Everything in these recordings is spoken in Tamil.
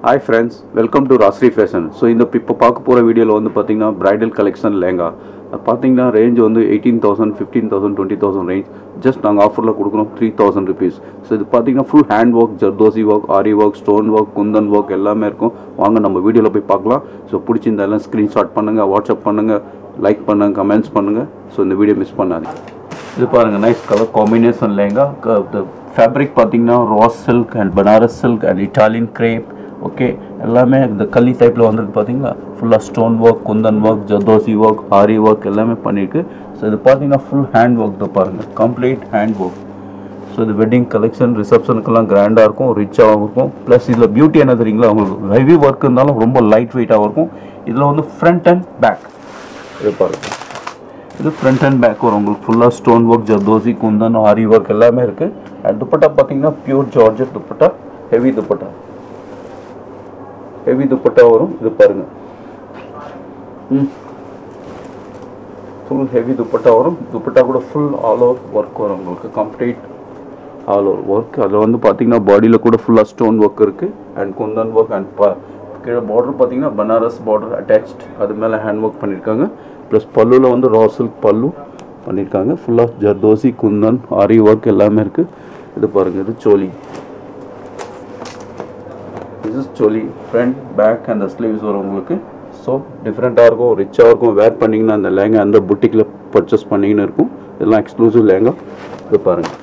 hi friends welcome to Rasri fashion so இந்த இப்போ பார்க்க போகிற வீடியோவில் வந்து பார்த்தீங்கன்னா பிரைடல் கலெக்ஷன் லேங்கா அது பார்த்தீங்கன்னா ரேஞ்ச் வந்து eighteen thousand fifteen thousand twenty thousand range just நாங்கள் ஆஃபரில் கொடுக்குறோம் த்ரீ தௌசண்ட் ருபீஸ் ஸோ இது பார்த்தீங்கன்னா full hand work zardozi work aari work stone work kundan work எல்லாமே இருக்கும் வாங்க நம்ம வீடியோவில் போய் பார்க்கலாம் ஸோ பிடிச்சிருந்தா எல்லாம் ஸ்க்ரீன்ஷாட் பண்ணுங்கள் வாட்ஸ்அப் பண்ணுங்கள் லைக் பண்ணுங்கள் கமெண்ட்ஸ் பண்ணுங்கள் ஸோ இந்த வீடியோ மிஸ் பண்ணாதீங்க இது பாருங்கள் nice colour combination lehenga fabric பார்த்தீங்கன்னா ராஸ் silk and Banaras silk and Italian crepe okay எல்லாமே இந்த கல்லி டைப்பில் வந்திருக்கு பார்த்தீங்களா ஃபுல்லாக stone work kundan work zardozi work aari work எல்லாமே பண்ணியிருக்கு ஸோ இது பார்த்தீங்கன்னா ஃபுல் ஹேண்ட் ஒர்க் தான் பாருங்கள் கம்ப்ளீட் ஹேண்ட் ஒர்க் ஸோ இது வெட்டிங் கலெக்ஷன் ரிசப்ஷனுக்கெல்லாம் கிராண்டாக இருக்கும் ரிச்சாகவும் இருக்கும் ப்ளஸ் இதில் பியூட்டி என்ன தெரியுங்களா உங்களுக்கு ஹெவி ஒர்க் இருந்தாலும் ரொம்ப லைட் வெயிட்டாகவும் இருக்கும் இதில் வந்து ஃப்ரண்ட் அண்ட் பேக் இது பாருங்கள் இது ஃப்ரண்ட் அண்ட் பேக் வரும் உங்களுக்கு ஃபுல்லாக stone work zardozi kundan aari work எல்லாமே இருக்குது அண்ட் துப்பட்டா பார்த்தீங்கன்னா pure georgette dupatta heavy dupatta heavy dupatta வரும் இது பாருங்க ம் ஃபுல் ஹெவி துப்பட்டா வரும் துப்பட்டா கூட ஃபுல் ஆல் ஓவர் ஒர்க் வரும் உங்களுக்கு கம்ப்ளீட் ஆல் ஓவர் ஒர்க் அதில் வந்து பார்த்தீங்கன்னா பாடியில் கூட ஃபுல்லாக ஸ்டோன் ஒர்க் இருக்குது அண்ட் குந்தன் ஒர்க் அண்ட் பா கீழே பார்டர் பார்த்தீங்கன்னா பனாரஸ் பார்டர் அட்டாச்ட் அது மேலே ஹேண்ட் ஒர்க் பண்ணியிருக்காங்க ப்ளஸ் பல்லுவில் வந்து ரா சில்க் பல்லு பண்ணியிருக்காங்க ஃபுல்லாக ஜர்தோசி குந்தன் ஆரி ஒர்க் எல்லாமே இருக்குது இது பாருங்கள் இது choli this is choli front back அந்த ஸ்லீவ்ஸ் வரும் உங்களுக்கு ஸோ டிஃப்ரெண்ட்டாக இருக்கும் ரிச்சாக இருக்கும் வேர் பண்ணிங்கன்னா அந்த லேங்கா அந்த புட்டிக்கில் பர்ச்சேஸ் பண்ணிங்கன்னு இருக்கும் இதெல்லாம் எக்ஸ்க்ளூசிவ் லேங்கா இது பாருங்கள்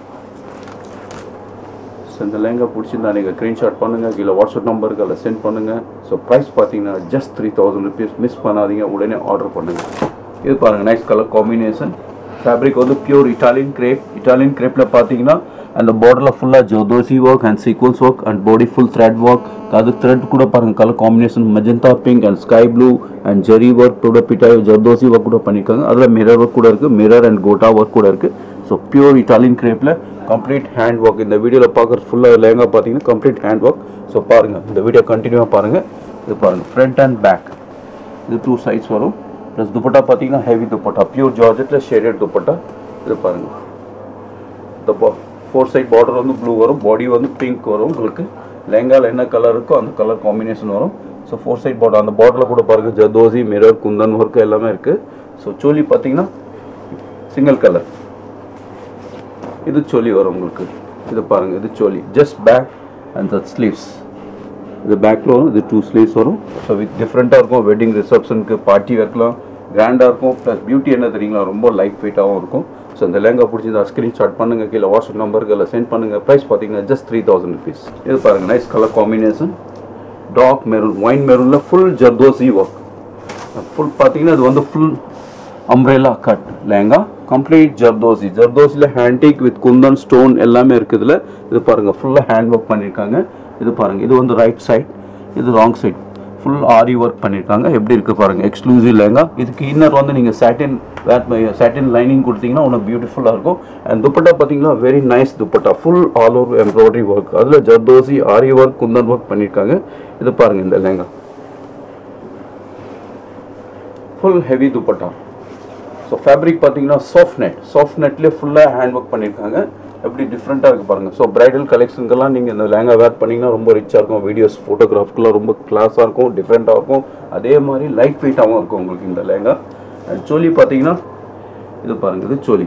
ஸோ இந்த லேங்கா பிடிச்சிருந்தா நீங்கள் ஸ்க்ரீன்ஷாட் பண்ணுங்கள் கீழே வாட்ஸ்அப் நம்பருக்கு அதில் சென்ட் பண்ணுங்கள் ஸோ ப்ரைஸ் பார்த்தீங்கன்னா just three thousand rupees miss பண்ணாதீங்க உடனே ஆர்டர் பண்ணுங்கள் இது பாருங்கள் நைஸ் கலர் காம்பினேஷன் ஃபேப்ரிக் வந்து பியூர் இட்டாலியன் கிரேப் இட்டாலியன் கிரேப்பில் பார்த்தீங்கன்னா அந்த பார்டரில் ஃபுல்லாக zardozi work and sequins work and body full thread work அது த்ரெட் கூட பாருங்கள் colour combination magenta pink and sky blue and zari work கூட பிட்டாய் ஜர்தோசி ஒர்க் கூட பண்ணியிருக்காங்க அதில் மிரர் ஒர்க் கூட இருக்குது மிரர் அண்ட் கோட்டா ஒர்க் கூட இருக்குது ஸோ பியூர் இட்டாலியன் கிரேப்பில் கம்ப்ளீட் ஹேண்ட் ஒர்க் இந்த வீடியோவில் பார்க்குறது ஃபுல்லாக லேங்கா பார்த்தீங்கன்னா கம்ப்ளீட் ஹேண்ட் ஒர்க் ஸோ பாருங்கள் இந்த வீடியோ கண்டினியூவாக பாருங்கள் இது பாருங்கள் ஃப்ரண்ட் அண்ட் பேக் இது டூ சைட்ஸ் வரும் ப்ளஸ் துப்பட்டா பார்த்தீங்கன்னா ஹெவி துப்பட்டா பியூர் ஜார்ஜெட்டில் ஷேடட் துப்பட்டா இது பாருங்கள் இந்த ஃபோர் சைட் பார்டர் வந்து ப்ளூ வரும் பாடி வந்து பிங்க் வரும் உங்களுக்கு லெங்காவில் என்ன கலர் இருக்கோ அந்த கலர் காம்பினேஷன் வரும் ஸோ ஃபோர் சைட் பார்டர் அந்த பார்டரில் கூட பாருங்கள் ஜதோசி மிரர் குந்தன் ஒர்க் எல்லாமே இருக்குது ஸோ சோலி பார்த்தீங்கன்னா சிங்கிள் கலர் இது சோலி வரும் உங்களுக்கு இது பாருங்கள் இது choli just back and the sleeves இது பேக்கில் வரும் இது டூ ஸ்லீவ்ஸ் வரும் ஸோ வித் டிஃப்ரெண்ட்டாக இருக்கும் வெட்டிங் ரிசப்ஷனுக்கு பார்ட்டி வைக்கலாம் கிராண்டாக இருக்கும் ப்ளஸ் பியூட்டி என்ன தெரியுங்களா ரொம்ப லைட் வெயிட்டாகவும் இருக்கும் ஸோ இந்த லேங்கா பிடிச்சிருந்தா ஸ்க்ரீன்ஷாட் பண்ணுங்கள் கீழே வாட்ஸ்அப் நம்பருக்கு இல்லை சென்ட் பண்ணுங்கள் ப்ரைஸ் பார்த்தீங்கன்னா ஜஸ்ட் த்ரீ தௌசண்ட் ருபீஸ் இது பாருங்கள் nice colour combination dark maroon wine மெரூனில் ஃபுல் ஜர்தோசி ஒர்க் ஃபுல் பார்த்தீங்கன்னா இது வந்து full umbrella cut lehenga complete zardozi ஜர்தோசியில் ஹேண்டிக் வித் குந்தன் ஸ்டோன் எல்லாமே இருக்குதுல இது பாருங்கள் ஃபுல்லாக ஹேண்ட் ஒர்க் பண்ணியிருக்காங்க இது பாருங்கள் இது வந்து ரைட் சைட் இது wrong side full aari work பண்ணியிருக்காங்க எப்படி இருக்குது பாருங்கள் எக்ஸ்க்ளூசிவ் லேங்கா இதுக்கு இன்னர் வந்து நீங்கள் சாட்டின் வேர் சாட்டின் லைனிங் கொடுத்தீங்கன்னா ஒன்று பியூட்டிஃபுல்லாக இருக்கும் அண்ட் துப்பட்டா பார்த்தீங்கன்னா very nice dupatta full all over embroidery work அதில் ஜர்தோசி ஆரி ஒர்க் குந்தன் ஒர்க் பண்ணியிருக்காங்க இது பாருங்கள் இந்த lehenga full heavy dupatta so fabric பார்த்தீங்கன்னா சாஃப்ட் நெட் சாஃப்ட் நெட்லேயே ஃபுல்லாக ஹேண்ட் ஒர்க் பண்ணியிருக்காங்க எப்படி டிஃப்ரெண்ட்டாக இருக்குது பாருங்கள் ஸோ பிரைடல் கலெக்ஷனுக்கெல்லாம் நீங்கள் இந்த லேங்கா வேர் பண்ணிங்கன்னா ரொம்ப ரிச்சாக இருக்கும் வீடியோஸ் ஃபோட்டோகிராஃப்க்குலாம் ரொம்ப கிளாஸாக இருக்கும் டிஃப்ரெண்ட்டாக இருக்கும் அதே மாதிரி லைட் வெயிட்டாகவும் இருக்கும் உங்களுக்கு இந்த லேங்கா அண்ட் சோலி பார்த்தீங்கன்னா இது பாருங்கள் இது choli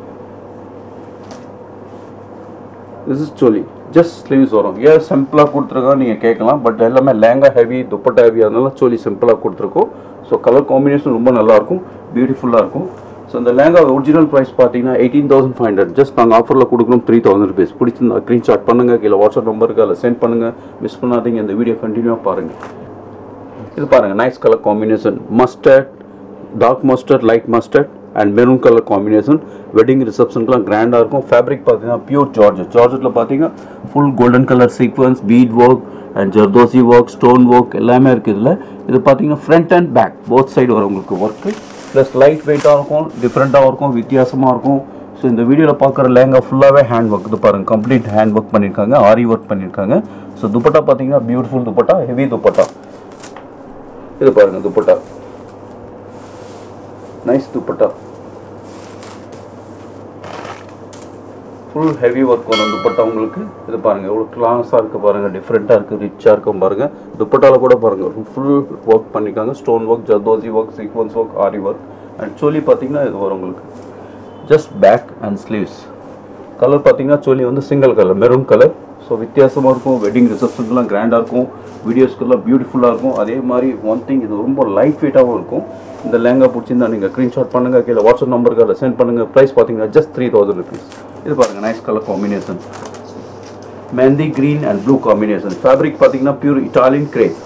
this is choli just sleeves வரும் ஏன் சிம்பிளாக கொடுத்துருக்கோம் நீங்கள் கேட்கலாம் பட் எல்லாமே லேங்கா ஹெவி துப்பட்டா ஹெவி அதனால சோலி சிம்பிளாக கொடுத்துருக்கோம் ஸோ கலர் காம்பினேஷன் ரொம்ப நல்லாயிருக்கும் பியூட்டிஃபுல்லாக இருக்கும் ஸோ இந்த லேங்கா ஒரிஜினல் ப்ரைஸ் பார்த்தீங்கன்னா eighteen thousand five hundred just நாங்கள் ஆஃபரில் கொடுக்குறோம் த்ரீ தௌசண்ட் ருபீஸ் பிடிச்சிருந்தா ஸ்க்ரீன்ஷாட் பண்ணுங்கள் கீழே வாட்ஸ்அப் நம்பருக்கு அதில் சென்ட் பண்ணுங்கள் மிஸ் பண்ணாதீங்க இந்த வீடியோ கண்டினியூவாக பாருங்கள் இது பாருங்கள் nice colour combination mustard dark mustard light mustard and maroon colour combination wedding ரிசப்ஷனுக்குலாம் கிராண்டாக இருக்கும் ஃபேப்ரிக் பார்த்தீங்கன்னா பியூர் ஜார்ஜெட் ஜார்ஜெட்டில் பார்த்தீங்கன்னா full golden colour sequins bead work and zardozi work stone work எல்லாமே இருக்குது இதில் இது பார்த்தீங்கன்னா front and back both side வரும் உங்களுக்கு ஒர்க்கு ப்ளஸ் லைட் வெயிட்டாக இருக்கும் டிஃப்ரெண்ட்டாக இருக்கும் வித்தியாசமாக இருக்கும் ஸோ இந்த வீடியோவில் பார்க்குற லேங்கா ஃபுல்லாகவே ஹேண்ட் ஒர்க் இது பாருங்கள் கம்ப்ளீட் ஹேண்ட் ஒர்க் பண்ணியிருக்காங்க ஆரி ஒர்க் பண்ணியிருக்காங்க ஸோ துப்பட்டா பார்த்தீங்கன்னா பியூட்டிஃபுல் துப்பட்டா ஹெவி துப்பட்டா இது பாருங்கள் dupatta nice dupatta full heavy work வரும் துப்பட்டா உங்களுக்கு இது பாருங்கள் எவ்வளோ கிளாஸாக இருக்குது பாருங்கள் டிஃப்ரெண்ட்டாக இருக்குது ரிச்சாக இருக்கும் பாருங்கள் துப்பட்டாவில் கூட பாருங்கள் ஃபுல் ஒர்க் பண்ணிக்காங்க stone work zardozi work sequins work aari work and சொல்லி பார்த்தீங்கன்னா இது வரும் உங்களுக்கு just back and sleeves colour பார்த்தீங்கன்னா சொல்லி வந்து single colour maroon colour so வித்தியாசமாக இருக்கும் வெட்டிங் ரிசப்ஷனுக்குலாம் கிராண்டாக இருக்கும் வீடியோஸ்க்கெல்லாம் பியூட்டிஃபுல்லாக இருக்கும் அதே மாதிரி ஒன் திங் இது ரொம்ப லைட் வெயிட்டாகவும் இருக்கும் இந்த லேங்கா பிடிச்சிருந்தா நீங்கள் ஸ்க்ரீன்ஷாட் பண்ணுங்கள் கீழே வாட்ஸ்அப் நம்பருக்கு அதில் சென்ட் பண்ணுங்கள் ப்ரைஸ் பார்த்தீங்கன்னா ஜஸ்ட் த்ரீ தௌசண்ட் ருபீஸ் இது பாருங்கள் nice colour combination mehndi green and blue combination fabric பார்த்தீங்கன்னா pure Italian crepe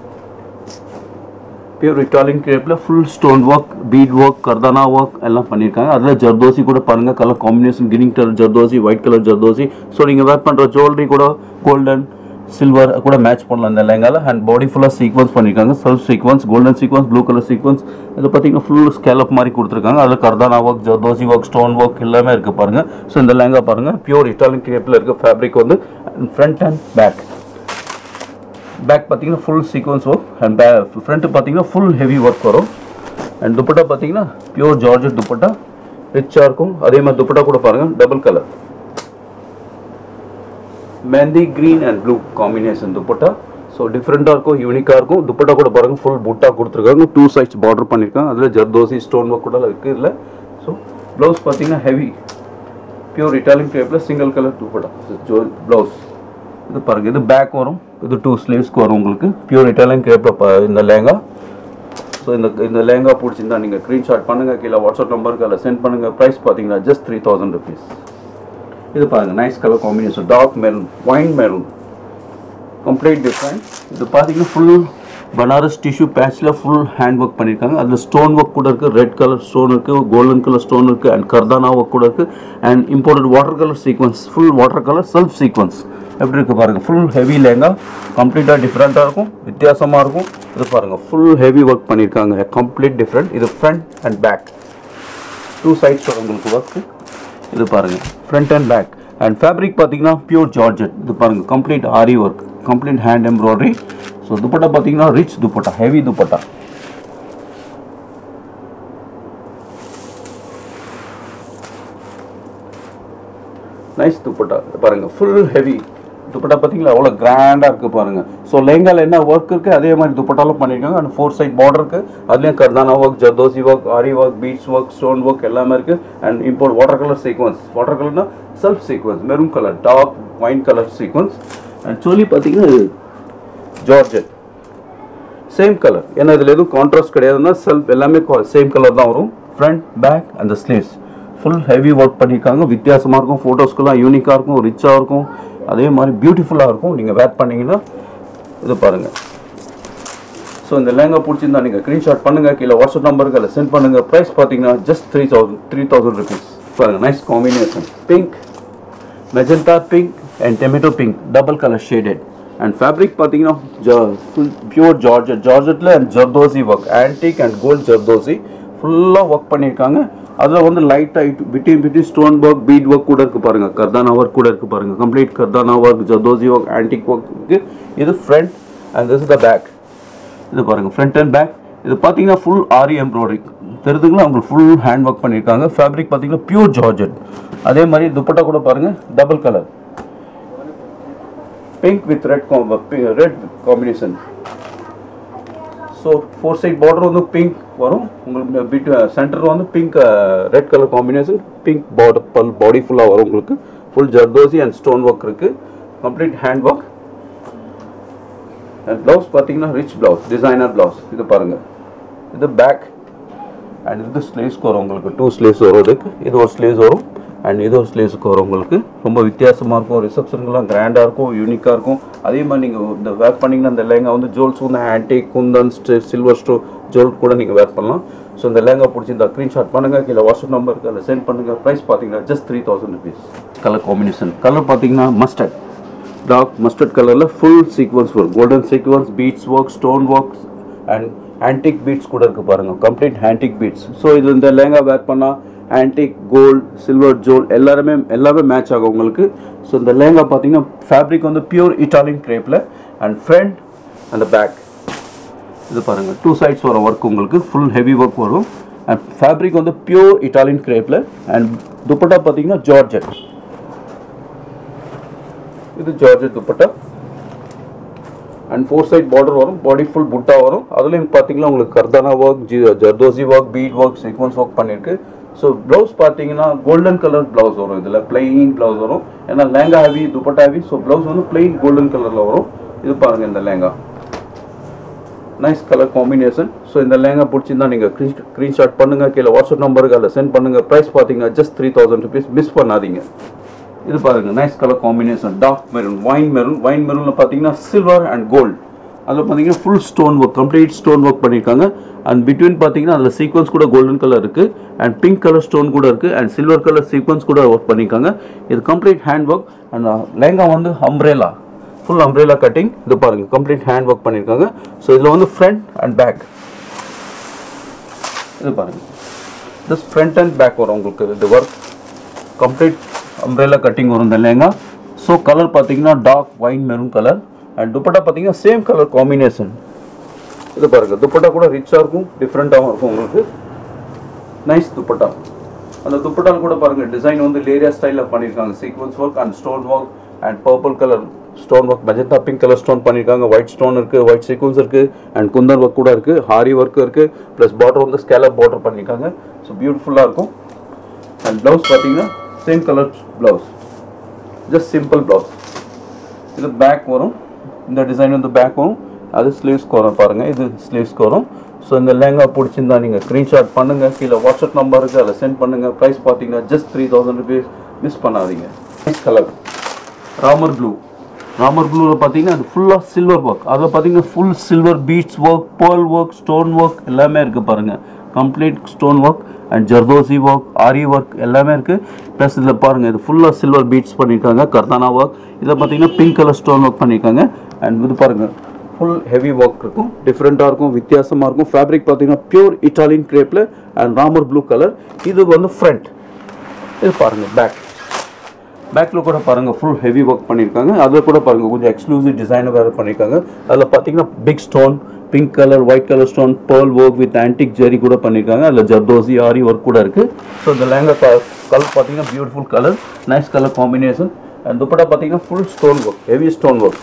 pure Italian கிரேப்பில் full stone work bead work கர்தானா work எல்லாம் பண்ணியிருக்காங்க அதில் ஜர்தோசி கூட பாருங்கள் colour combination green colour zardozi white colour zardozi so நீங்கள் வேர் பண்ணுற ஜுவல்லரி கூட கோல்டன் சில்வர் கூட மேட்ச் பண்ணலாம் இந்த லெங்கால அண்ட் பாடி ஃபுல்லாக சீக்வன்ஸ் பண்ணியிருக்காங்க self sequins golden sequins blue colour sequins இது பார்த்தீங்கன்னா ஃபுல் ஸ்கேலப் மாதிரி கொடுத்துருக்காங்க அதில் kardana work zardozi work stone work எல்லாமே இருக்குது பாருங்கள் ஸோ இந்த லெங்கா பாருங்கள் பியூர் இட்டாலியன் கிரேப்பில் இருக்க ஃபேப்ரிக் வந்து ஃப்ரண்ட் அண்ட் பேக் பேக் பார்த்தீங்கன்னா full sequins work and back front பார்த்தீங்கன்னா ஃபுல் ஹெவி ஒர்க் வரும் அண்ட் துப்பட்டா பார்த்தீங்கன்னா பியூர் ஜார்ஜட் துப்பட்டா ரிச்சாக இருக்கும் அதே மாதிரி துப்பட்டா கூட பாருங்கள் double colour mehndi green and blue combination dupatta so டிஃப்ரெண்ட்டாக இருக்கும் யூனிக்காக இருக்கும் துப்பட்டா கூட பாருங்கள் ஃபுல் புட்டா கொடுத்துருக்காங்க டூ சைட்ஸ் பார்டர் பண்ணியிருக்காங்க அதில் ஜர்தோசி ஸ்டோன் ஒர்க் கூட இருக்குது இதில் ஸோ ப்ளவுஸ் பார்த்தீங்கன்னா ஹெவி பியூர் இட்டாலியன் டைப்பில் சிங்கிள் கலர் துப்பட்டா ப்ளவுஸ் இது பாருங்கள் இது பேக் வரும் இது டூ ஸ்லீவ்ஸ்க்கு வரும் உங்களுக்கு பியூர் இட்டாலியன் கிரேப்பில் இந்த லேங்கா ஸோ இந்த இந்த லேங்கா பிடிச்சிருந்தா நீங்கள் ஸ்க்ரீன்ஷாட் பண்ணுங்கள் கீழே வாட்ஸ்அப் நம்பருக்கு அதில் சென்ட் பண்ணுங்கள் ப்ரைஸ் பார்த்தீங்கன்னா ஜஸ்ட் த்ரீ தௌசண்ட் ருபீஸ் இது பாருங்கள் nice colour combination dark maroon wine maroon complete different இது பார்த்தீங்கன்னா ஃபுல் பனாரஸ் டிஷ்யூ பேட்சில் ஃபுல் ஹேண்ட் ஒர்க் பண்ணியிருக்காங்க அதில் ஸ்டோன் ஒர்க் கூட இருக்குது ரெட் கலர் ஸ்டோன் இருக்குது கோல்டன் கலர் ஸ்டோன் இருக்குது அண்ட் கர்தானா ஒர்க் கூட இருக்குது and imported water colour sequins full water colour self sequins எப்படி இருக்குது பாருங்கள் ஃபுல் ஹெவி லேங்கா கம்ப்ளீட்டாக டிஃப்ரெண்ட்டாக இருக்கும் வித்தியாசமாக இருக்கும் இது பாருங்கள் ஃபுல் ஹெவி ஒர்க் பண்ணியிருக்காங்க கம்ப்ளீட் டிஃப்ரெண்ட் இது front and back two sides உங்களுக்கு ஒர்க்கு இது பாருங்கள் front and back and fabric பார்த்தீங்கன்னா பியூர் ஜார்ஜெட் இது பாருங்கள் complete aari work complete hand embroidery so dupatta பார்த்தீங்கன்னா rich dupatta heavy dupatta nice dupatta இது பாருங்க ஃபுல் ஹெவி துப்பட்டா பார்த்தீங்களா அவ்வளோ கிராண்டாக இருக்குது பாருங்க ஸோ லெஹங்கால என்ன ஒர்க் இருக்குது அதே மாதிரி துப்பட்டாலும் பண்ணியிருக்காங்க அண்ட் ஃபோர் சைட் பார்டர் இருக்குது அதுலேயும் kardana work zardozi work aari work beads work stone work எல்லாமே இருக்குது and import water colour sequins water கலர்னா self sequins maroon colour top wine colour sequins and சொல்லி பார்த்தீங்கன்னா ஜார்ஜெட் சேம் கலர் ஏன்னா இதில் எதுவும் கான்ட்ராஸ்ட் கிடையாதுன்னா செல்ஃப் எல்லாமே சேம் கலர் தான் வரும் ஃப்ரண்ட் பேக் அந்த ஸ்லீவ்ஸ் ஃபுல் ஹெவி ஒர்க் பண்ணியிருக்காங்க வித்தியாசமாக இருக்கும் ஃபோட்டோஸ்க்குலாம் யூனிக்காக இருக்கும் ரிச்சாக இருக்கும் அதே மாதிரி பியூட்டிஃபுல்லாக இருக்கும் நீங்கள் வேர் பண்ணீங்கன்னா இது பாருங்கள் ஸோ இந்த லேங்கா பிடிச்சிருந்தா நீங்கள் ஸ்க்ரீன்ஷாட் பண்ணுங்கள் கீழே வாட்ஸ்அப் நம்பருக்கு அதில் சென்ட் பண்ணுங்கள் ப்ரைஸ் பார்த்தீங்கன்னா just three thousand three thousand rupees பாருங்கள் nice combination pink magenta pink and tomato pink double colour shaded and fabric பார்த்தீங்கன்னா ஃபுல் பியூர் ஜார்ஜெட் ஜார்ஜெட்டில் and zardozi work antique and gold zardozi ஃபுல்லாக ஒர்க் பண்ணியிருக்காங்க அதில் வந்து லைட்டாக between between stone work bead work கூட இருக்குது பாருங்கள் கர்தானா ஒர்க் கூட இருக்குது பாருங்கள் complete kardana work zardozi work antique work இருக்குது இது front and this the back இது பாருங்கள் ஃப்ரண்ட் அண்ட் பேக் இது பார்த்தீங்கன்னா ஃபுல் ஆரி எம்ப்ராய்டரி தெரிதுங்களா உங்களுக்கு ஃபுல் ஹேண்ட் ஒர்க் பண்ணியிருக்காங்க ஃபேப்ரிக் பார்த்தீங்கன்னா பியூர் ஜார்ஜெட் அதே மாதிரி துப்பட்டா கூட பாருங்கள் double colour pink with red red combination so four side border வந்து பிங்க் வரும் உங்களுக்கு பிட் சென்டர் வந்து pink red colour combination pink border பல் பாடி ஃபுல்லாக வரும் உங்களுக்கு full zardozi and stone work இருக்குது complete hand work and blouse பார்த்தீங்கன்னா ரிச் ப்ளவுஸ் டிசைனர் ப்ளவுஸ் இது பாருங்கள் இது பேக் அண்ட் இது ஸ்லீவ்ஸ்க்கு வரும் உங்களுக்கு டூ ஸ்லீவ்ஸ் வரும் இதுக்கு இது ஒரு ஸ்லீவ்ஸ் வரும் அண்ட் இது ஒரு ஸ்லீவ்ஸுக்கு வரும் உங்களுக்கு ரொம்ப வித்தியாசமாக இருக்கும் ரிசப்ஷனுக்குலாம் கிராண்டாக இருக்கும் யூனிக்காக இருக்கும் அதே மாதிரி நீங்கள் இந்த வேர் பண்ணிங்கன்னா இந்த லேங்கா வந்து ஜுவல்ஸ் வந்து ஆன்டிக் குந்தன் ஸ்டே சில்வர் ஸ்டோ ஜுவல் கூட நீங்கள் வேர் பண்ணலாம் ஸோ இந்த லேங்கா பிடிச்சி இந்த ஸ்க்ரீன்ஷாட் பண்ணுங்கள் கீழே வாட்ஸ்அப் நம்பருக்கு அதில் சென்ட் பண்ணுங்கள் ப்ரைஸ் பார்த்தீங்கன்னா just three thousand rupees colour combination colour பார்த்தீங்கன்னா மஸ்டர்ட் டார்க் மஸ்டர்ட் கலரில் full sequins work golden sequins beads work stone works and antique beads கூட இருக்குது பாருங்கள் கம்ப்ளீட் ஆன்டிக் பீட்ஸ் ஸோ இது இந்த லேங்கா வேர் பண்ணால் ஆன்டிக் கோல்டு சில்வர் ஜோல் எல்லாருமே எல்லாமே மேட்ச் ஆகும் உங்களுக்கு ஸோ இந்த லேங்கா பார்த்தீங்கன்னா ஃபேப்ரிக் வந்து பியூர் இட்டாலியன் கிரேப்பில் அண்ட் ஃப்ரண்ட் அந்த பேக் இது பாருங்கள் டூ சைட்ஸ் வரும் ஒர்க் உங்களுக்கு ஃபுல் ஹெவி ஒர்க் வரும் அண்ட் ஃபேப்ரிக் வந்து பியூர் இட்டாலியன் கிரேப்பில் அண்ட் துப்பட்டா பார்த்தீங்கன்னா ஜார்ஜெட் இது georgette dupatta and four side border வரும் பாடி ஃபுல் புட்டா வரும் அதுலேயும் பார்த்தீங்கன்னா உங்களுக்கு கர்தானா ஒர்க் ஜி zardozi work bead work sequins work பண்ணியிருக்கு ஸோ ப்ளவுஸ் பார்த்தீங்கன்னா கோல்டன் கலர் ப்ளவுஸ் வரும் இதில் பிளெயின் ப்ளவுஸ் வரும் ஏன்னா lehenga heavy dupatta heavy so blouse வந்து பிளெயின் கோல்டன் கலரில் வரும் இது பாருங்க இந்த lehenga nice colour combination so இந்த லேங்கா பிடிச்சிருந்தா நீங்கள் ஸ்க்ரீன்ஷாட் பண்ணுங்கள் கீழே வாட்ஸ்அப் நம்பருக்கு அதில் சென்ட் பண்ணுங்கள் ப்ரைஸ் பார்த்தீங்கன்னா just three thousand rupees miss பண்ணாதீங்க இது பாருங்க nice colour combination dark maroon wine maroon wine மெரூனில் பார்த்தீங்கன்னா சில்வர் அண்ட் கோல்டு அதில் பார்த்தீங்கன்னா full stone work complete stone work பண்ணியிருக்காங்க அண்ட் பிட்வீன் பார்த்தீங்கன்னா அதில் சீக்வன்ஸ் கூட கோல்டன் கலர் இருக்குது அண்ட் பிங்க் கலர் ஸ்டோன் கூட இருக்குது அண்ட் சில்வர் கலர் சீக்வன்ஸ் கூட ஒர்க் பண்ணியிருக்காங்க இது complete hand work and lehenga வந்து அம்ப்ரேலா ஃபுல் அம்ப்ரேலா கட்டிங் இது பாருங்க கம்ப்ளீட் ஹேண்ட் ஒர்க் பண்ணியிருக்காங்க ஸோ இதில் வந்து ஃப்ரண்ட் அண்ட் பேக் இது பாருங்க திஸ் ஃப்ரண்ட் அண்ட் பேக் வரும் உங்களுக்கு இது ஒர்க் கம்ப்ளீட் அம்ப்ரேலா கட்டிங் வரும் இந்த லேங்கா ஸோ கலர் பார்த்தீங்கன்னா dark wine maroon colour and dupatta பார்த்தீங்கன்னா சேம் கலர் காம்பினேஷன் இது பாருங்க துப்பட்டா கூட ரிச்சாக இருக்கும் டிஃப்ரெண்ட்டாகவும் இருக்கும் உங்களுக்கு நைஸ் துப்பட்டா அந்த துப்பட்டால கூட பாருங்க டிசைன் வந்து லேரியா ஸ்டைலில் பண்ணியிருக்காங்க sequins work and stone work and purple colour stone work magenta pink colour stone பண்ணியிருக்காங்க ஒயிட் ஸ்டோன் இருக்குது ஒயிட் சீக்வன்ஸ் இருக்குது அண்ட் குந்தன் ஒர்க் கூட இருக்குது ஹாரி ஒர்க் இருக்குது ப்ளஸ் பார்டர் வந்து ஸ்கேலப் பார்டர் பண்ணியிருக்காங்க ஸோ பியூட்டிஃபுல்லாக இருக்கும் அண்ட் ப்ளவுஸ் பார்த்தீங்கன்னா same colour blouse just simple blouse இது பேக் வரும் இந்த டிசைன் வந்து பேக் வரும் அது ஸ்லீவ்ஸ்க்கு வரும் பாருங்கள் இது ஸ்லீவ்ஸ்க்கு வரும் ஸோ இந்த லேங்கா பிடிச்சிருந்தா நீங்கள் ஸ்க்ரீன்ஷாட் பண்ணுங்கள் கீழே வாட்ஸ்அப் நம்பருக்கு அதில் சென்ட் பண்ணுங்கள் ப்ரைஸ் பார்த்தீங்கன்னா just three thousand rupees miss பண்ணாதீங்க nice colour Ramar blue Ramar ப்ளூவில் பார்த்தீங்கன்னா அது ஃபுல்லாக சில்வர் ஒர்க் அதில் பார்த்தீங்கன்னா full silver beads work pearl work stone work எல்லாமே இருக்குது பாருங்கள் complete stone work and zardozi work aari work எல்லாமே இருக்குது ப்ளஸ் இதில் பாருங்கள் இது ஃபுல்லாக சில்வர் பீட்ஸ் பண்ணியிருக்காங்க கர்தானா ஒர்க் இதில் பார்த்தீங்கன்னா பிங்க் கலர் ஸ்டோன் ஒர்க் பண்ணியிருக்காங்க அண்ட் இது பாருங்கள் ஃபுல் ஹெவி ஒர்க் இருக்கும் டிஃப்ரெண்ட்டாக இருக்கும் வித்தியாசமாக இருக்கும் ஃபேப்ரிக் பார்த்தீங்கன்னா பியூர் இட்டாலியன் கிரேப்பில் அண்ட் ராமர் ப்ளூ கலர் இது வந்து ஃப்ரண்ட் இது பாருங்கள் பேக் பேக்கில் கூட பாருங்கள் ஃபுல் ஹெவி ஒர்க் பண்ணியிருக்காங்க அதில் கூட பாருங்கள் கொஞ்சம் எக்ஸ்க்ளூசிவ் டிசைன் வேறு பண்ணியிருக்காங்க அதில் பார்த்தீங்கன்னா big stone pink colour white colour stone pearl work with antique zari கூட பண்ணியிருக்காங்க அதில் ஜர்தோசி ஆரி ஒர்க் கூட இருக்குது ஸோ இந்த லேங்கா கலர் பார்த்தீங்கன்னா beautiful colour nice colour combination and dupatta பார்த்தீங்கன்னா full stone work heavy stone work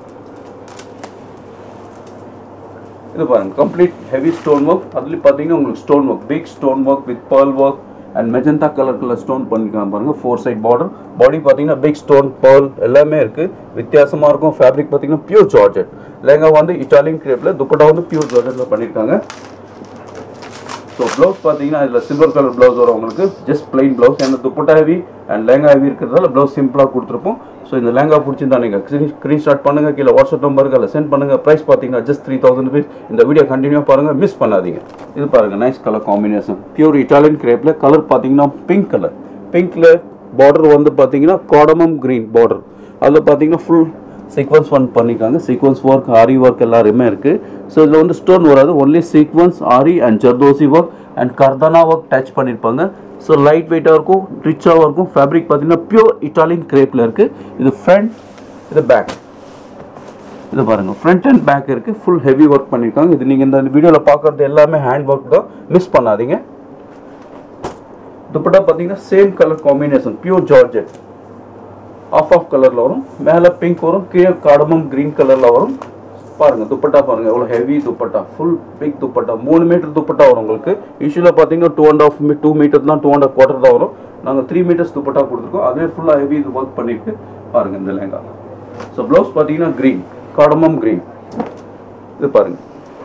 இது பாருங்க கம்ப்ளீட் ஹெவி ஸ்டோன் ஒர்க் அதுலேயும் பார்த்தீங்கன்னா உங்களுக்கு stone work big stone work with pearl work and magenta colour colour stone பண்ணிருக்காங்க பாருங்க ஃபோர் சைட் பார்டர் பாடி பார்த்தீங்கன்னா பிக் ஸ்டோன் பேர்ல் எல்லாமே இருக்கு வித்தியாசமாக இருக்கும் ஃபேப்ரிக் பார்த்தீங்கன்னா பியூர் ஜார்ஜெட் லேங்கா வந்து இட்டாலியன் கிரேப்பில் துப்பட்டா வந்து பியூர் ஜார்ஜெட்டில் பண்ணியிருக்காங்க ஸோ ப்ளவுஸ் பார்த்தீங்கன்னா இதில் சில்வர் கலர் ப்ளவுஸ் வரும் உங்களுக்கு ஜஸ்ட் பிளைன் ப்ளவுஸ் ஏன்னா dupatta heavy and lehenga heavy இருக்கிறதால ப்ளவுஸ் சிம்பிளாக கொடுத்துருப்போம் ஸோ இந்த லேங்கா பிடிச்சிருந்தா நீங்கள் ஸ்க்ரீன் ஷாட் பண்ணுங்கள் கீழே வாட்ஸ்அப் நம்பருக்கு அதில் சென்ட் பண்ணுங்கள் ப்ரைஸ் பார்த்தீங்கன்னா ஜஸ்ட் த்ரீ தௌசண்ட் ருபீஸ் இந்த வீடியோ கண்டினியூ பாருங்கள் மிஸ் பண்ணாதீங்க இது பாருங்கள் nice colour combination pure Italian கிரேப்பில் கலர் பார்த்தீங்கன்னா பிங்க் கலர் பிங்க்கில் பார்டர் வந்து பார்த்தீங்கன்னா காடமம் க்ரீன் பார்டர் அதில் பார்த்தீங்கன்னா ஃபுல் சீக்வன்ஸ் ஒன் பண்ணியிருக்காங்க சீக்வன்ஸ் ஒர்க் ஆரி ஒர்க் எல்லாருமே இருக்குது ஸோ இதில் வந்து ஸ்டோன் வராது only sequins aari and zardozi work and kardana work touch பண்ணியிருப்பாங்க ஸோ லைட் வெயிட்டாக இருக்கும் ரிச்சாகவும் இருக்கும் ஃபேப்ரிக் பார்த்தீங்கன்னா பியூர் இட்டாலியன் கிரேப்பில் இருக்குது இது ஃப்ரண்ட் இது பேக் இது பாருங்க ஃப்ரண்ட் அண்ட் பேக் இருக்குது ஃபுல் ஹெவி ஒர்க் பண்ணியிருக்காங்க இது நீங்கள் இந்த வீடியோவில் பார்க்குறது எல்லாமே ஹேண்ட் ஒர்க் தான் மிஸ் பண்ணாதீங்க துப்பட்டா பார்த்தீங்கன்னா same colour combination pure georgette half half கலரில் வரும் மேலே பிங்க் வரும் கீழே காடமம் க்ரீன் கலரில் வரும் பாருங்க துப்பட்டா பாருங்க எவ்வளோ heavy dupatta full big dupatta மூணு மீட்டர் துப்பட்டா வரும் உங்களுக்கு யூஸ்வலாக பார்த்தீங்கன்னா two and half two metre தான் டூ அண்ட் ஆஃப் குவார்டர் தான் வரும் நாங்கள் த்ரீ மீட்டர்ஸ் துப்பட்டா கொடுத்துருக்கோம் அதே ஃபுல்லாக ஹெவி இது ஒர்க் பண்ணியிருக்கு பாருங்க இந்த லேங்கா ஸோ ப்ளவுஸ் பார்த்தீங்கன்னா க்ரீன் காடமம் க்ரீன் இது பாருங்க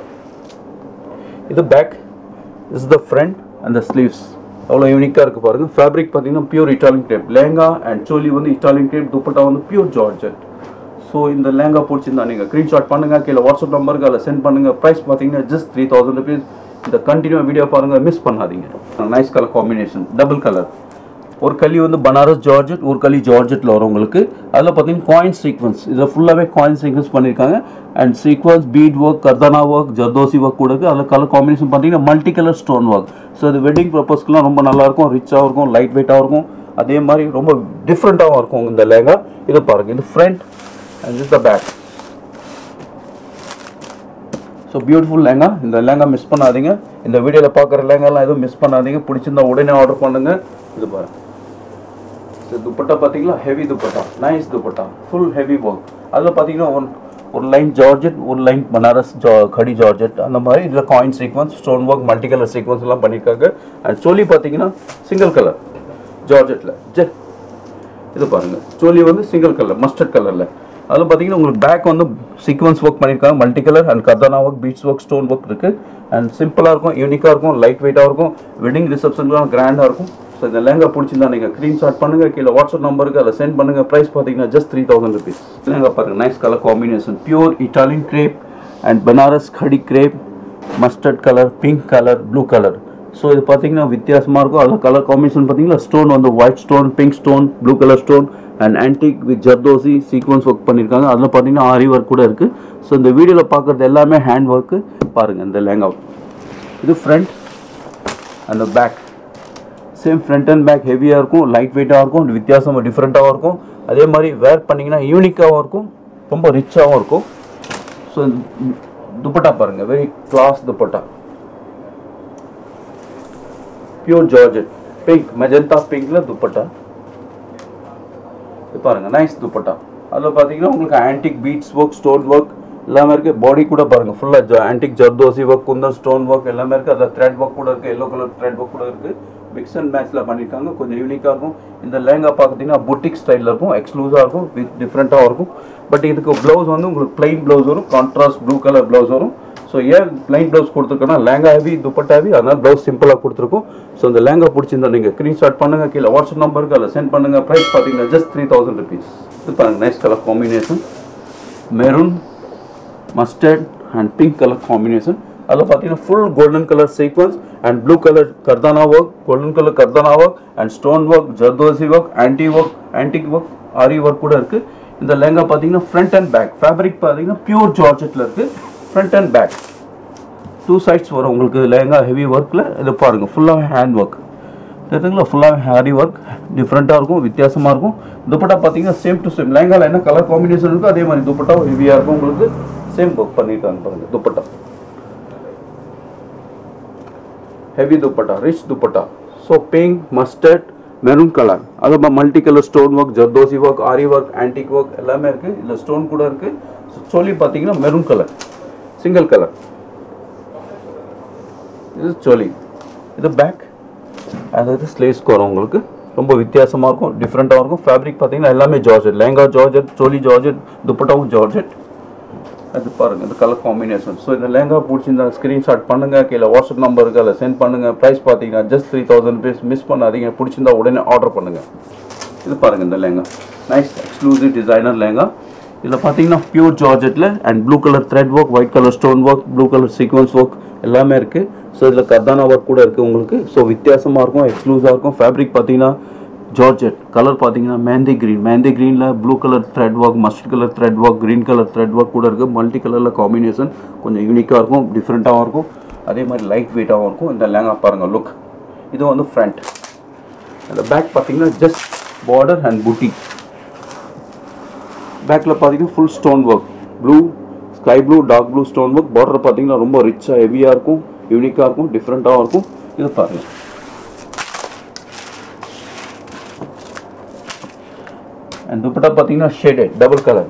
இது back is the front and the sleeves அவ்வளோ யூனிக்காக இருக்குது பாருங்க ஃபேப்ரிக் பார்த்தீங்கன்னா pure Italian crepe lehenga and choli வந்து இட்டாலியன் கிரேப் துப்பட்டா வந்து பியூர் ஜார்ஜெட் ஸோ இந்த லேங்கா பிடிச்சிருந்தா நீங்கள் ஸ்க்ரீன்ஷாட் பண்ணுங்கள் கீழே வாட்ஸ்அப் நம்பருக்கு அதில் சென்ட் பண்ணுங்கள் ப்ரைஸ் பார்த்தீங்கன்னா ஜஸ்ட் த்ரீ தௌசண்ட் ருபீஸ் இந்த கண்டினியூ வீடியோ பாருங்கள் மிஸ் பண்ணாதீங்க nice colour combination double colour ஒரு களி வந்து பனாரஸ் ஜார்ஜெட் ஒரு களி ஜார்ஜெட்டில் வரும் உங்களுக்கு அதில் பார்த்தீங்கன்னா காயின் சீக்வன்ஸ் இதில் ஃபுல்லாகவே காயின் சீக்வன்ஸ் பண்ணியிருக்காங்க and sequins bead work கர்தானா work zardozi work கூட இருக்குது அதில் கலர் காம்பினேஷன் பார்த்தீங்கன்னா multi colour stone work so இது வெட்டிங் பர்பஸ்க்குலாம் ரொம்ப நல்லாயிருக்கும் ரிச்சாகவும் இருக்கும் லைட் வெயிட்டாகவும் இருக்கும் அதே மாதிரி ரொம்ப டிஃப்ரெண்ட்டாகவும் இருக்கும் இந்த லேங்கா இது பாருங்கள் இது front and this the back so beautiful lehenga இந்த லேங்கா மிஸ் பண்ணாதீங்க இந்த வீடியோவில் பார்க்குற லேங்காலாம் எதுவும் மிஸ் பண்ணாதீங்க பிடிச்சிருந்தா உடனே ஆர்டர் பண்ணுங்கள் இது பாருங்க நெக்ஸ்ட் துப்பட்டா பார்த்தீங்களா heavy dupatta nice dupatta full heavy work அதில் பார்த்தீங்கன்னா ஒன் ஒரு லைன் ஜார்ஜெட் ஒரு லைன் பனாரஸ் ஜா கடி ஜார்ஜெட் அந்த மாதிரி இதில் coin sequins stone work multi colour sequins எல்லாம் பண்ணியிருக்காங்க அண்ட் சோலி பார்த்தீங்கன்னா சிங்கிள் கலர் ஜார்ஜெட்டில் ஜெ இது பாருங்க சோலி வந்து சிங்கிள் கலர் மஸ்டர்ட் கலரில் அதில் பார்த்தீங்கன்னா உங்களுக்கு பேக் வந்து சீக்வன்ஸ் ஒர்க் பண்ணியிருக்காங்க multi colour and kardana work beads work stone work இருக்குது அண்ட் சிம்பிளாக இருக்கும் யூனிக்காக இருக்கும் லைட் வெயிட்டாக இருக்கும் வெட்டிங் ரிசப்ஷனுக்குலாம் கிராண்டாக இருக்கும் ஸோ இந்த லேங்கா பிடிச்சிருந்தா நீங்கள் ஸ்க்ரீன்ஷாட் பண்ணுங்கள் கீழே வாட்ஸ்அப் நம்பருக்கு அதில் சென்ட் பண்ணுங்கள் ப்ரைஸ் பார்த்தீங்கன்னா just three thousand rupees lehenga பாருங்கள் nice colour combination pure Italian crepe and Banaras கடி crepe mustard colour pink colour blue colour so இது பார்த்தீங்கன்னா வித்தியாசமாக இருக்கும் அதில் கலர் காம்பினேஷன் பார்த்தீங்கன்னா ஸ்டோன் வந்து white stone pink stone blue colour stone and antique with zardozi sequins work பண்ணியிருக்காங்க அதில் பார்த்தீங்கன்னா ஆரி ஒர்க் கூட இருக்குது ஸோ இந்த வீடியோவில் பார்க்குறது எல்லாமே ஹேண்ட் ஒர்க்கு பாருங்கள் இந்த லேங்கா இது ஃப்ரண்ட் அந்த back same front and back ஹெவியாக இருக்கும் லைட் வெயிட்டாக இருக்கும் வித்தியாசமாக டிஃப்ரெண்ட்டாகவும் இருக்கும் அதே மாதிரி வேர் பண்ணிங்கன்னா யூனிக்காகவும் இருக்கும் ரொம்ப ரிச்சாகவும் இருக்கும் ஸோ துப்பட்டா பாருங்கள் very class dupatta pure georgette pink magenta பிங்க்ல துப்பட்டா இது பாருங்க நைஸ் துப்பட்டா அதில் பார்த்தீங்கன்னா உங்களுக்கு antique beads work stone work எல்லாமே இருக்குது பாடி கூட பாருங்கள் ஃபுல்லாக antique zardozi work kundan stone work எல்லாமே இருக்குது அதில் த்ரெட் ஒர்க் கூட இருக்குது எல்லோ கலர் த்ரெட் ஒர்க் கூட இருக்குது மிக்ஸ் அண்ட் மேட்ச்சில் பண்ணியிருக்காங்க கொஞ்சம் யூனிக்காக இருக்கும் இந்த லேங்கா பார்த்தீங்கன்னா புட்டிக் ஸ்டைலில் இருக்கும் எக்ஸ்க்ளூஸாக இருக்கும் வித் டிஃப்ரெண்ட்டாக இருக்கும் பட் இதுக்கு ப்ளவுஸ் வந்து உங்களுக்கு பிளைன் ப்ளவுஸ் வரும் கான்ட்ராஸ்ட் ப்ளூ கலர் ப்ளவுஸ் வரும் ஸோ ஏன் பிளைன் ப்ளவுஸ் கொடுத்துருக்கோன்னா லேங்கா ஹெவி துப்பட்டா ஹெவி அதனால் ப்ளவுஸ் சிம்பிளாக கொடுத்துருக்கோம் ஸோ இந்த லேங்கா பிடிச்சிருந்தா நீங்கள் ஸ்க்ரீன்ஷாட் பண்ணுங்கள் கீழே வாட்ஸ்அப் நம்பருக்கு அதில் சென்ட் பண்ணுங்கள் ப்ரைஸ் பார்த்தீங்கன்னா ஜஸ்ட் த்ரீ தௌசண்ட் ருபீஸ் இது பாருங்க nice colour combination maroon mustard and pink colour combination அதில் பார்த்தீங்கன்னா full golden colour sequins and blue colour cutdana work golden colour cutdana work and stone work zardozi work anti work antique work aari work கூட இருக்குது இந்த லேங்கா பார்த்தீங்கன்னா ஃப்ரண்ட் அண்ட் பேக் ஃபேப்ரிக் பார்த்தீங்கன்னா பியூர் ஜார்ஜெட்டில் இருக்குது front and back two sides வரும் உங்களுக்கு லேங்கா ஹெவி ஒர்க்கில் இது பாருங்கள் ஃபுல்லாக ஹேண்ட் ஒர்க் தெரியுதுங்களா ஃபுல்லாக ஹேரி ஒர்க் டிஃப்ரெண்ட்டாக இருக்கும் வித்தியாசமாக இருக்கும் துப்பட்டா பார்த்தீங்கன்னா சேம் டு சேம் லேங்காவில் என்ன கலர் காம்பினேஷன் இருக்கோ அதே மாதிரி துப்பட்டா ஹெவியாக இருக்கும் உங்களுக்கு சேம் ஒர்க் பண்ணியிருக்காங்க பாருங்கள் dupatta heavy dupatta rich dupatta so pink mustard maroon colour அது multi colour stone work zardozi work aari work antique work எல்லாமே இருக்குது இதில் ஸ்டோன் கூட இருக்குது சொல்லி பார்த்தீங்கன்னா மெரூன் கலர் சிங்கிள் கலர் இது சோலி இது பேக் அது இது ஸ்லேஸ்க்கு வரும் உங்களுக்கு ரொம்ப வித்தியாசமாக இருக்கும் டிஃப்ரெண்ட்டாக இருக்கும் ஃபேப்ரிக் பார்த்தீங்கன்னா எல்லாமே georgette lehenga georgette choli georgette துப்பட்டாவும் ஜார்ஜெட் அது பாருங்கள் இந்த கலர் காம்பினேஷன் ஸோ இந்த லேங்கா பிடிச்சிருந்தா ஸ்க்ரீன்ஷாட் பண்ணுங்கள் கீழே வாட்ஸ்அப் நம்பருக்கு அதில் சென்ட் பண்ணுங்கள் ப்ரைஸ் பார்த்தீங்கன்னா just three thousand rupees miss பண்ணாதீங்க பிடிச்சிருந்தா உடனே ஆர்டர் பண்ணுங்கள் இது பாருங்கள் இந்த lehenga nice exclusive designer lehenga இதில் பார்த்தீங்கன்னா பியூர் ஜார்ஜெட்டில் and blue colour thread work white colour stone work blue colour sequins work எல்லாமே இருக்குது ஸோ இதில் கர்தானா ஒர்க் கூட இருக்குது உங்களுக்கு ஸோ வித்தியாசமாக இருக்கும் எக்ஸ்க்ளூசிவாக இருக்கும் ஃபேப்ரிக் பார்த்தீங்கன்னா ஜார்ஜெட் கலர் பார்த்தீங்கன்னா மேந்தி க்ரீன் மேந்தி க்ரீனில் blue colour thread work mustard colour thread work green colour thread work கூட இருக்குது மல்டி கலரில் காம்பினேஷன் கொஞ்சம் யூனிக்காக இருக்கும் டிஃப்ரெண்ட்டாகவும் இருக்கும் அதே மாதிரி லைட் வெயிட்டாகவும் இருக்கும் இந்த லேங்கா பாருங்கள் லுக் இது வந்து ஃப்ரண்ட் அந்த பேக் பார்த்தீங்கன்னா ஜஸ்ட் பார்டர் அண்ட் பூட்டி பேக்கில் பார்த்தீங்கன்னா full stone work blue sky blue dark blue stone work border பார்த்தீங்கன்னா ரொம்ப ரிச்சாக ஹெவியாக இருக்கும் யூனிக்காக இருக்கும் டிஃப்ரெண்ட்டாகவும் இருக்கும் இது பாருங்கள் அண்ட் துப்பட்டா பார்த்தீங்கன்னா shaded double colour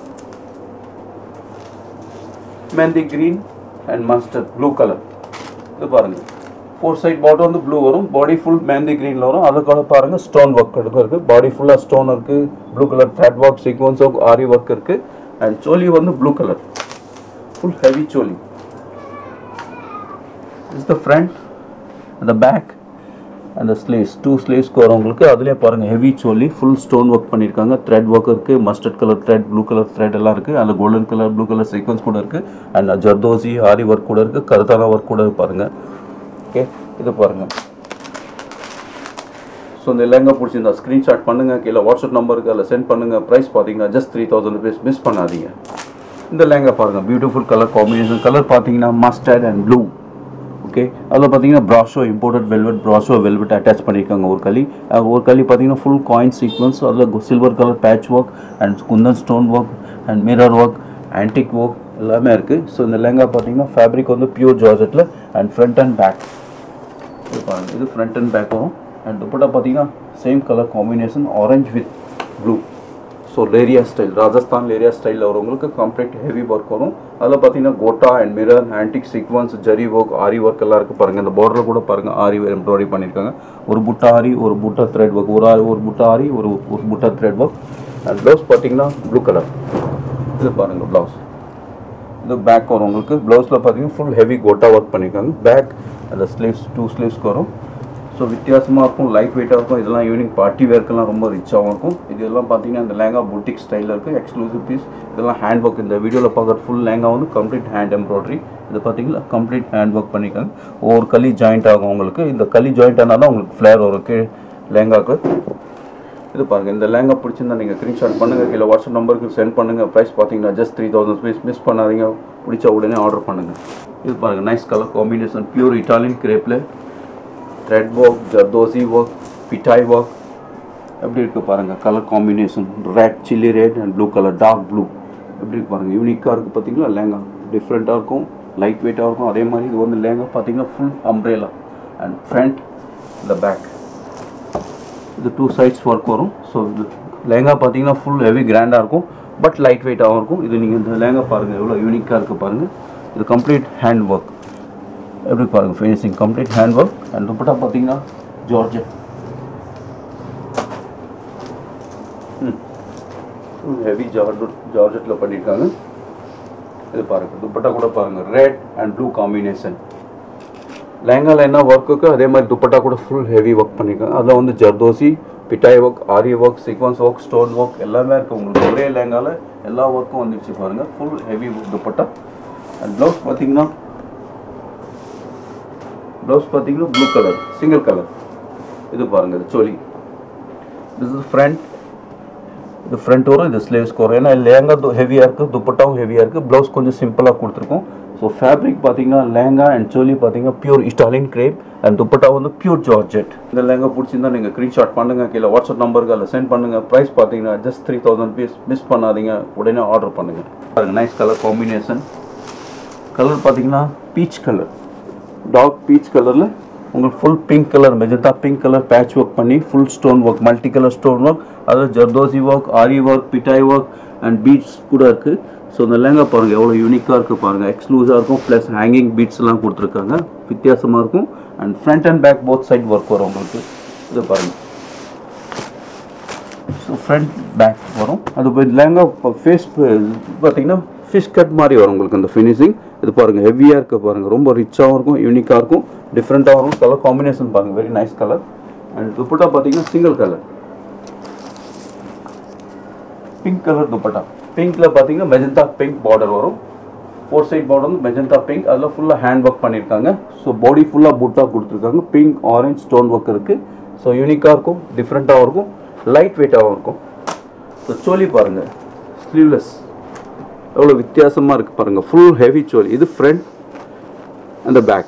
mehndi green and mustard blue colour இது பாருங்கள் ஃபோர் சைட் பாட்டம் வந்து ப்ளூ வரும் பாடி ஃபுல் மெஹந்தி க்ரீனில் வரும் அதுக்காக பாருங்கள் ஸ்டோன் ஒர்க் இருக்குது பாடி ஃபுல்லாக ஸ்டோன் இருக்குது blue colour thread work sequins work aari work இருக்குது அண்ட் சோலி வந்து blue colour full heavy choli is the front அந்த பேக் அந்த ஸ்லேஸ் டூ ஸ்லேஸ்க்கு வரவங்களுக்கு அதுலேயே பாருங்கள் heavy choli full stone work பண்ணியிருக்காங்க த்ரெட் ஒர்க் இருக்குது mustard colour thread blue colour thread எல்லாம் இருக்குது அதில் golden colour blue colour sequins கூட இருக்குது அண்ட் ஜர்தோசி ஆரி ஒர்க் கூட இருக்குது கருத்தான ஒர்க் கூட பாருங்கள் ஓகே இது பாருங்கள் ஸோ இந்த லெங்கா பிடிச்சிருந்தா ஸ்க்ரீன்ஷாட் பண்ணுங்கள் கீழே வாட்ஸ்அப் நம்பருக்கு அதில் சென்ட் பண்ணுங்கள் ப்ரைஸ் பார்த்தீங்கன்னா just three thousand rupees miss பண்ணாதீங்க இந்த லெங்கா பாருங்கள் பியூட்டிஃபுல் கலர் காம்பினேஷன் கலர் பார்த்தீங்கன்னா மஸ்டர்ட் அண்ட் ப்ளூ ஓகே அதில் பார்த்தீங்கன்னா brasso imported velvet brasso velvet attach பண்ணியிருக்காங்க ஒரு களி அஹ் ஒரு களி பார்த்தீங்கன்னா ஃபுல் காயின் சீக்வன்ஸ் அதில் silver colour patch work and kundan stone work and mirror work antique work எல்லாமே இருக்குது ஸோ இந்த லெங்கா பார்த்தீங்கன்னா ஃபேப்ரிக் வந்து பியூர் ஜார்ஜெட்டில் அண்ட் ஃப்ரண்ட் அண்ட் பேக் இது பாருங்க இது ஃப்ரண்ட் அண்ட் பேக் வரும் அண்ட் துப்பட்டா பார்த்தீங்கன்னா same colour combination orange with blue so leheriya style Rajasthan leheriya ஸ்டைலில் வரவங்களுக்கு கம்ப்ளீட் ஹெவி ஒர்க் வரும் அதில் பார்த்தீங்கன்னா gota and mirror antique sequins zari work aari work எல்லாம் இருக்குது பாருங்கள் இந்த பார்டரில் கூட பாருங்கள் ஆரி எம்ப்ராய்டரி பண்ணியிருக்காங்க ஒரு புட்டா ஆரி ஒரு புட்டா த்ரெட் ஒர்க் ஒரு ஆரி ஒரு புட்டா ஆரி ஒரு ஒரு butta thread work and blouse பார்த்தீங்கன்னா ப்ளூ கலர் இது பாருங்கள் ப்ளவுஸ் இது பேக் வரும் உங்களுக்கு ப்ளவுஸில் பார்த்தீங்கன்னா ஃபுல் ஹெவி கோட்டா ஒர்க் பண்ணியிருக்காங்க பேக் அந்த ஸ்லீவ்ஸ் டூ ஸ்லீவ்ஸ்க்கு வரும் ஸோ வித்தியாசமாக இருக்கும் லைட் வெயிட்டாக இருக்கும் இதெல்லாம் ஈவினிங் பார்ட்டி வேர்க்கெல்லாம் ரொம்ப ரிச்சாகவும் இருக்கும் இதெல்லாம் பார்த்தீங்கன்னா இந்த லேங்கா புட்டிக் ஸ்டைலில் இருக்குது எக்ஸ்க்ளூசிவ் பீஸ் இதெல்லாம் ஹேண்ட் ஒர்க் இந்த வீடியோவில் பார்க்குற ஃபுல் லேங்கா வந்து கம்ப்ளீட் ஹேண்ட் எம்ப்ராய்டரி இது பார்த்தீங்கன்னா கம்ப்ளீட் ஹேண்ட் ஒர்க் பண்ணியிருக்காங்க ஒவ்வொரு களி ஜாயிண்ட் ஆகும் உங்களுக்கு இந்த களி ஜாயிண்ட் ஆனால் தான் உங்களுக்கு ஃப்ளேர் வரும் கீழ் லேங்காக்கு இது பாருங்கள் இந்த லேங்கா பிடிச்சிருந்தா நீங்கள் ஸ்க்ரீன்ஷாட் பண்ணுங்கள் கீழே வாட்ஸ்அப் நம்பருக்கு சென்ட் பண்ணுங்கள் ப்ரைஸ் பார்த்தீங்கன்னா just three thousand rupees miss பண்ணாதீங்க பிடிச்ச உடனே ஆர்டர் பண்ணுங்கள் இது பாருங்கள் nice colour combination pure Italian கிரேப்பில் த்ரெட் ஒர்க் ஜர்தோசி ஒர்க் பிட்டாய் ஒர்க் எப்படி இருக்குது பாருங்கள் colour combination red chilli red and blue colour dark blue எப்படி இருக்கு பாருங்கள் யூனிக்காக இருக்குது பார்த்தீங்களா லேங்கா டிஃப்ரெண்ட்டாக இருக்கும் லைட் வெயிட்டாக இருக்கும் அதே மாதிரி இது வந்து லேங்கா பார்த்தீங்கன்னா ஃபுல் அம்ப்ரேலா அண்ட் ஃப்ரண்ட் இந்த பேக் இது டூ சைட்ஸ் ஒர்க் வரும் ஸோ இது லேங்கா பார்த்தீங்கன்னா ஃபுல் ஹெவி கிராண்டாக இருக்கும் பட் லைட் வெயிட்டாகவும் இருக்கும் இது நீங்கள் இந்த லேங்கா பாருங்கள் எவ்வளோ யூனிக்காக இருக்குது பாருங்கள் இது கம்ப்ளீட் ஹேண்ட் ஒர்க் எப்படி பாருங்கள் finishing complete hand work and dupatta பார்த்தீங்கன்னா ஜார்ஜெட் ஃபுல் ஹெவி ஜார்ஜெட் ஜார்ஜெட்டில் பண்ணியிருக்காங்க இது பாருங்கள் துப்பட்டா கூட பாருங்கள் ரெட் அண்ட் ப்ளூ காம்பினேஷன் லேங்காவில் என்ன ஒர்க்குக்கு அதே மாதிரி துப்பட்டா கூட ஃபுல் ஹெவி ஒர்க் பண்ணியிருக்காங்க அதில் வந்து ஜர்தோசி பிட்டாய் work aari work sequins work stone work எல்லாமே இருக்குது உங்களுக்கு ஒரே லேங்காவில் எல்லா ஒர்க்கும் வந்துருச்சு பாருங்கள் full heavy dupatta and blouse பார்த்தீங்கன்னா ப்ளவுஸ் பார்த்தீங்கன்னா ப்ளூ கலர் சிங்கிள் கலர் இது பாருங்கள் இது சோலி திஸ் இஸ் ஃப்ரண்ட் இது ஃப்ரண்ட் வரும் இது ஸ்லீவ்ஸ்க்கு வரும் ஏன்னா லேங்கா ஹெவியாக இருக்குது துப்பட்டாவும் ஹெவியாக இருக்குது ப்ளவுஸ் கொஞ்சம் சிம்பிளாக கொடுத்துருக்கோம் ஸோ ஃபேப்ரிக் பார்த்தீங்கன்னா லேங்கா அண்ட் சோலி பார்த்தீங்கன்னா pure Italian crepe and dupatta வந்து பியூர் ஜார்ஜெட் இந்த லேங்கா பிடிச்சிருந்தா நீங்கள் ஸ்க்ரீன்ஷாட் பண்ணுங்கள் கீழே வாட்ஸ்அப் நம்பருக்கு அதில் சென்ட் பண்ணுங்கள் ப்ரைஸ் பார்த்தீங்கன்னா just three thousand piece miss பண்ணாதீங்க உடனே ஆர்டர் பண்ணுங்கள் பாருங்கள் நைஸ் கலர் காம்பினேஷன் கலர் பார்த்தீங்கன்னா பீச் கலர் டார்க் பீச் கலரில் உங்களுக்கு full pink colour magenta pink colour patch work பண்ணி full stone work multi colour stone work அதில் ஜர்தோசி ஒர்க் ஆரி ஒர்க் பிட்டாய் ஒர்க் அண்ட் பீட்ஸ் கூட இருக்குது ஸோ இந்த லேங்கா பாருங்கள் எவ்வளோ யூனிக்காக இருக்குது பாருங்கள் எக்ஸ்க்ளூசிவாக இருக்கும் ப்ளஸ் ஹேங்கிங் பீட்ஸ்லாம் கொடுத்துருக்காங்க வித்தியாசமாக இருக்கும் and front and back both side work வரும் உங்களுக்கு இது பாருங்கள் ஸோ ஃப்ரண்ட் பேக் வரும் அது போய் லேங்கா ஃபேஸ் பார்த்தீங்கன்னா ஃபிஷ் கட் மாதிரி வரும் உங்களுக்கு அந்த ஃபினிஷிங் இது பாருங்கள் ஹெவியாக இருக்க பாருங்கள் ரொம்ப ரிச்சாகவும் இருக்கும் யூனிக்காக இருக்கும் டிஃப்ரெண்ட்டாகவும் இருக்கும் கலர் காம்பினேஷன் பாருங்கள் very nice colour and dupatta பார்த்தீங்கன்னா single colour pink colour dupatta பிங்க்ல பார்த்தீங்கன்னா மெஜந்தா பிங்க் பார்டர் வரும் ஃபோர் சைட் பார்டர் வந்து மெஜந்தா பிங்க் அதில் ஃபுல்லாக ஹேண்ட் ஒர்க் பண்ணியிருக்காங்க ஸோ பாடி ஃபுல்லாக புட்டா கொடுத்துருக்காங்க பிங்க் ஆரஞ்ச் ஸ்டோன் ஒர்க் இருக்குது ஸோ யூனிக்காக இருக்கும் டிஃப்ரெண்ட்டாகவும் இருக்கும் லைட் வெயிட்டாகவும் இருக்கும் ஸோ சோலி பாருங்கள் ஸ்லீவ்லெஸ் எவ்வளோ வித்தியாசமாக இருக்குது பாருங்கள் ஃபுல் ஹெவி சோலி இது ஃப்ரண்ட் அந்த பேக்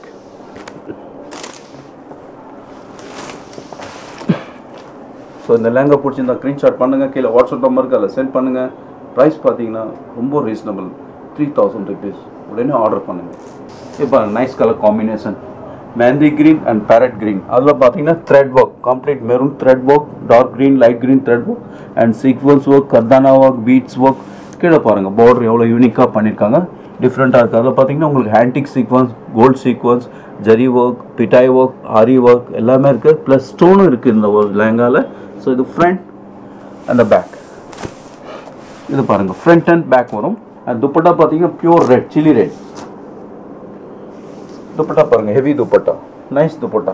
ஸோ இந்த லேங்கா பிடிச்சிருந்தா ஸ்க்ரீன்ஷாட் பண்ணுங்கள் கீழே வாட்ஸ்அப் நம்பருக்கு அதில் சென்ட் பண்ணுங்கள் ப்ரைஸ் பார்த்தீங்கன்னா ரொம்ப ரீசனபிள் த்ரீ தௌசண்ட் ருபீஸ் உடனே ஆர்டர் பண்ணுங்கள் இப்போ nice colour combination mehndi green and parrot green அதில் பார்த்தீங்கன்னா thread work complete maroon thread work dark green light green thread work and sequins work கர்தானா work beads work கீழே பாருங்கள் பார்டர் எவ்வளோ யூனிக்காக பண்ணியிருக்காங்க டிஃப்ரெண்ட்டாக இருக்குது அதில் பார்த்தீங்கன்னா உங்களுக்கு antique sequins gold sequins zari work பிட்டாய் ஒர்க் ஆரி ஒர்க் எல்லாமே இருக்குது ப்ளஸ் ஸ்டோனும் இருக்குது இந்த ஒரு லேங்காவில் ஸோ இது ஃப்ரண்ட் அந்த பேக் இது பாருங்கள் ஃப்ரண்ட் அண்ட் பேக் வரும் அண்ட் துப்பட்டா பார்த்தீங்கன்னா pure red chilli red dupatta பாருங்க heavy dupatta nice dupatta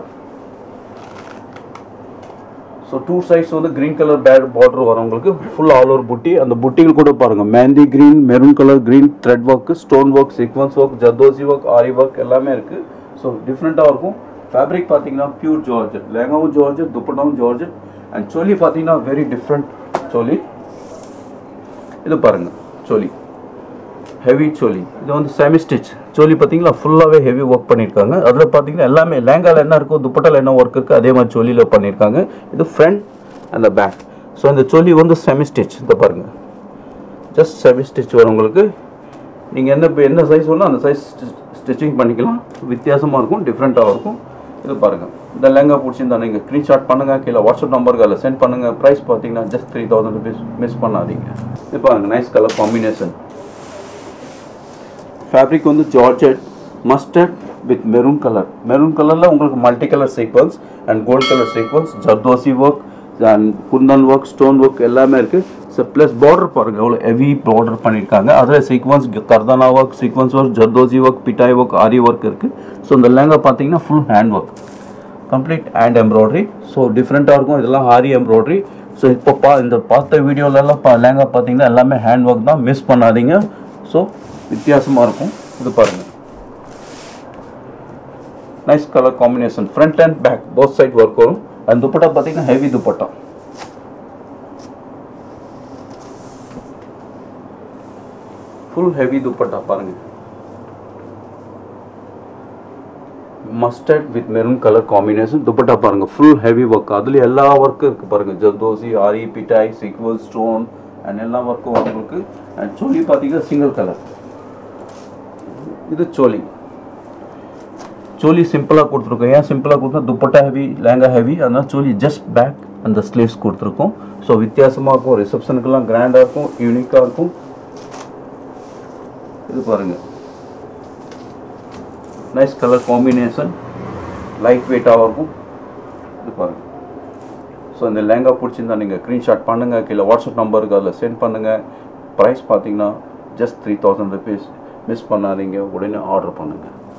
so two sides வந்து கிரீன் கலர் பேட் பார்டர் வரும் உங்களுக்கு ஃபுல் ஆல் ஓவர் புட்டி அந்த புட்டிகள் கூட பாருங்க mehndi green maroon colour green thread work stone work sequins work zardozi work aari work எல்லாமே இருக்கு ஸோ டிஃப்ரெண்ட்டாக இருக்கும் ஃபேப்ரிக் பார்த்தீங்கன்னா பியூர் ஜார்ஜெட் லேங்காவும் ஜார்ஜெட் துப்பட்டாவும் ஜார்ஜெட் அண்ட் சோலி பார்த்தீங்கன்னா வெரி டிஃப்ரெண்ட் சோலி இது பாருங்க சோலி ஹெவி சோலி இது வந்து செமி ஸ்டிச் சோலி பார்த்தீங்களா ஃபுல்லாகவே ஹெவி ஒர்க் பண்ணியிருக்காங்க அதில் பார்த்தீங்கன்னா எல்லாமே லேங்கால என்ன இருக்கோ துப்பட்டால என்ன ஒர்க் இருக்குது அதே மாதிரி சோலியில் பண்ணியிருக்காங்க இது ஃப்ரண்ட் அந்த பேக் ஸோ இந்த சோலி வந்து செமி ஸ்டிச் இந்த பாருங்க ஜஸ்ட் செமி ஸ்டிச் வரும் உங்களுக்கு நீங்கள் என்ன இப்போ என்ன சைஸ் வேணும் அந்த சைஸ் ஸ்டிச்சிங் பண்ணிக்கலாம் வித்தியாசமாக இருக்கும் டிஃப்ரெண்ட்டாக இருக்கும் இது பாருங்கள் இந்த லெங்கா பிடிச்சிருந்தா நீங்கள் ஸ்க்ரீன்ஷாட் பண்ணுங்கள் கீழே வாட்ஸ்அப் நம்பருக்கு அதில் சென்ட் பண்ணுங்கள் ப்ரைஸ் பார்த்தீங்கன்னா just three thousand rupees miss பண்ணாதீங்க இது பாருங்கள் நைஸ் கலர் காம்பினேஷன் ஃபேப்ரிக் வந்து georgette mustard with maroon colour maroon கலரில் உங்களுக்கு multi colour sequins and gold colour sequins zardozi work and kundan work stone work எல்லாமே இருக்குது ஸோ ப்ளஸ் பார்டர் பாருங்கள் எவ்வளோ ஹெவி பார்டர் பண்ணியிருக்காங்க அதில் sequins cutdana work sequins work zardozi work பிட்டாய் ஒர்க் ஆரி ஒர்க் இருக்குது ஸோ இந்த லெங்கா பார்த்தீங்கன்னா full hand work complete hand embroidery so டிஃப்ரெண்ட்டாக இருக்கும் இதெல்லாம் ஆரி எம்ப்ராய்டரி ஸோ இப்போ பா இந்த பார்த்த வீடியோலலாம் பா லேங்கா பார்த்தீங்கன்னா எல்லாமே ஹேண்ட் ஒர்க் தான் மிஸ் பண்ணாதீங்க ஸோ வித்தியாசமாக இருக்கும் இது பாருங்கள் nice colour combination front and back both side work வரும் அந்த துப்பட்டா பார்த்தீங்கன்னா heavy dupatta full heavy dupatta பாருங்க mustard with maroon colour combination dupatta பாருங்க ஃபுல் ஹெவி ஒர்க் அதுல எல்லா ஒர்க்கும் இருக்கு பாருங்க ஜர்தோசி ஆரி பிட்டாய் சீக்வல் ஸ்டோன் அண்ட் எல்லா ஒர்க்கும் உங்களுக்கு அண்ட் சோலி பார்த்தீங்கன்னா சிங்கிள் கலர் இது சோலி சோலி சிம்பிளாக கொடுத்துருக்கோம் ஏன் சிம்பிளாக கொடுத்தா துப்பட்டா ஹெவி லேங்கா ஹெவி அதனால் சோலி ஜஸ்ட் பேக் அந்த ஸ்லீவ்ஸ் கொடுத்துருக்கோம் ஸோ வித்தியாசமாக இருக்கும் ரிசப்ஷனுக்கெல்லாம் கிராண்டாக இருக்கும் யூனிக்காக இருக்கும் இது பாருங்க நைஸ் கலர் காம்பினேஷன் லைட் வெயிட்டாகவும் இருக்கும் இது பாருங்க ஸோ இந்த லேங்கா பிடிச்சிருந்தா நீங்கள் ஸ்க்ரீன்ஷாட் பண்ணுங்கள் கீழே வாட்ஸ்அப் நம்பருக்கு அதில் சென்ட் பண்ணுங்கள் ப்ரைஸ் பார்த்தீங்கன்னா just three thousand rupees miss பண்ணாதீங்க உடனே ஆர்டர் பண்ணுங்கள்